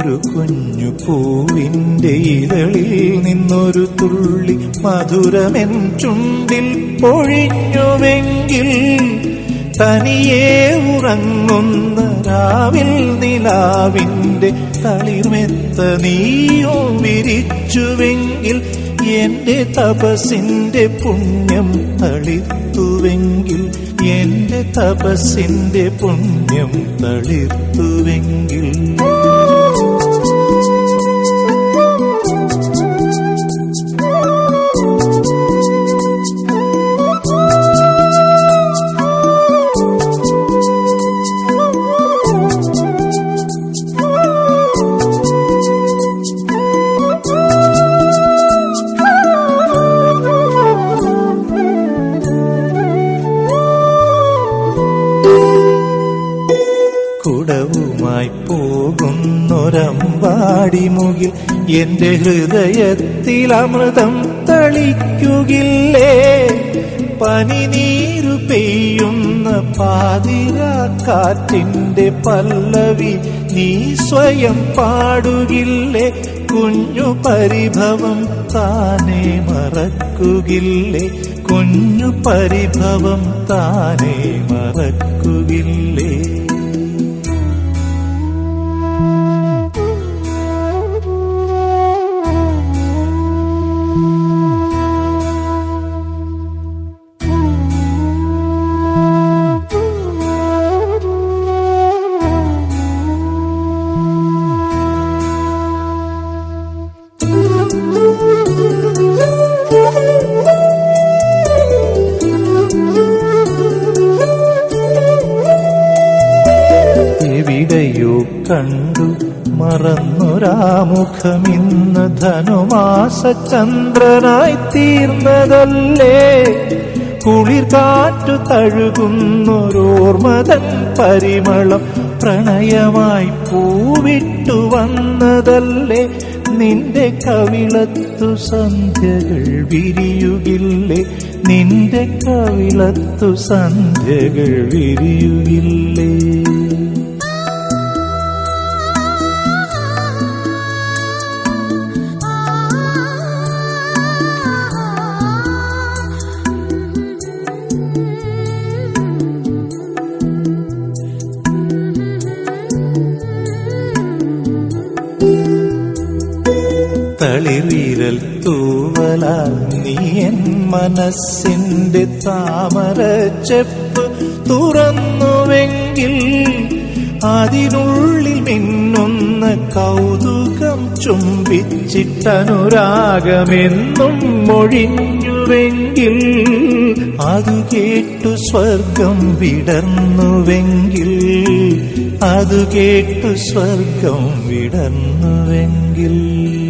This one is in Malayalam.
ഒരു കുഞ്ഞു പൂവിന്റെ ഇതളിൽ നിന്നൊരു തുള്ളി മധുരമെൻ ചുണ്ടിൽ പൊഴിഞ്ഞുവെങ്കിൽ തനിയെ ഉറങ്ങുന്ന രാവിൽ നിലാവിന്റെ തളിർമെത്ത നീയോ വിരിച്ചുവെങ്കിൽ എന്റെ തപസിന്റെ പുണ്യം തളിർത്തുവെങ്കിൽ എന്റെ തപസിന്റെ പുണ്യം തളിർത്തുവെങ്കിൽ കുടവുമായി പോകുന്നൊരമ്പാടി മുകിൽ എന്റെ ഹൃദയത്തിൽ അമൃതം തളിക്കുകില്ലേ പനിനീരു പെയ്യുന്ന പാതിരാക്കാറ്റിന്റെ പല്ലവി നീ സ്വയം പാടുകില്ലേ കുഞ്ഞു പരിഭവം താനെ മറക്കുകില്ലേ കുഞ്ഞു പരിഭവം താനെ മറക്കുകില്ലേ എവിടെയോ കണ്ടു മറന്നൊരാമുഖമിന്ന് ധനുമാസ ചന്ദ്രനായി തീർന്നതല്ലേ കുളിർ കാറ്റു തഴുകുന്നൊരോർമതൻ പരിമളം പ്രണയമായി പൂവിട്ടു വന്നതല്ലേ നിന്റെ കവിളത്തു സന്ധ്യകൾ വിരിയുകില്ലേ നിന്റെ കവിളത്തു സന്ധ്യകൾ വിരിയുകില്ലേ തളിർവിരൽ തൂവലാൽ നീ എൻ മനസ്സിന്റെ താമര ചെപ്പ് തുറന്നുവെങ്കിൽ അതിനുള്ളിൽ മിന്നുന്ന കൗതുകം ചുംബിച്ചിട്ടനുരാഗമെന്നും മൊഴിഞ്ഞുവെങ്കിൽ അതു കേട്ടു സ്വർഗം വിടർന്നുവെങ്കിൽ അതു കേട്ടു സ്വർഗം വിടർന്നുവെങ്കിൽ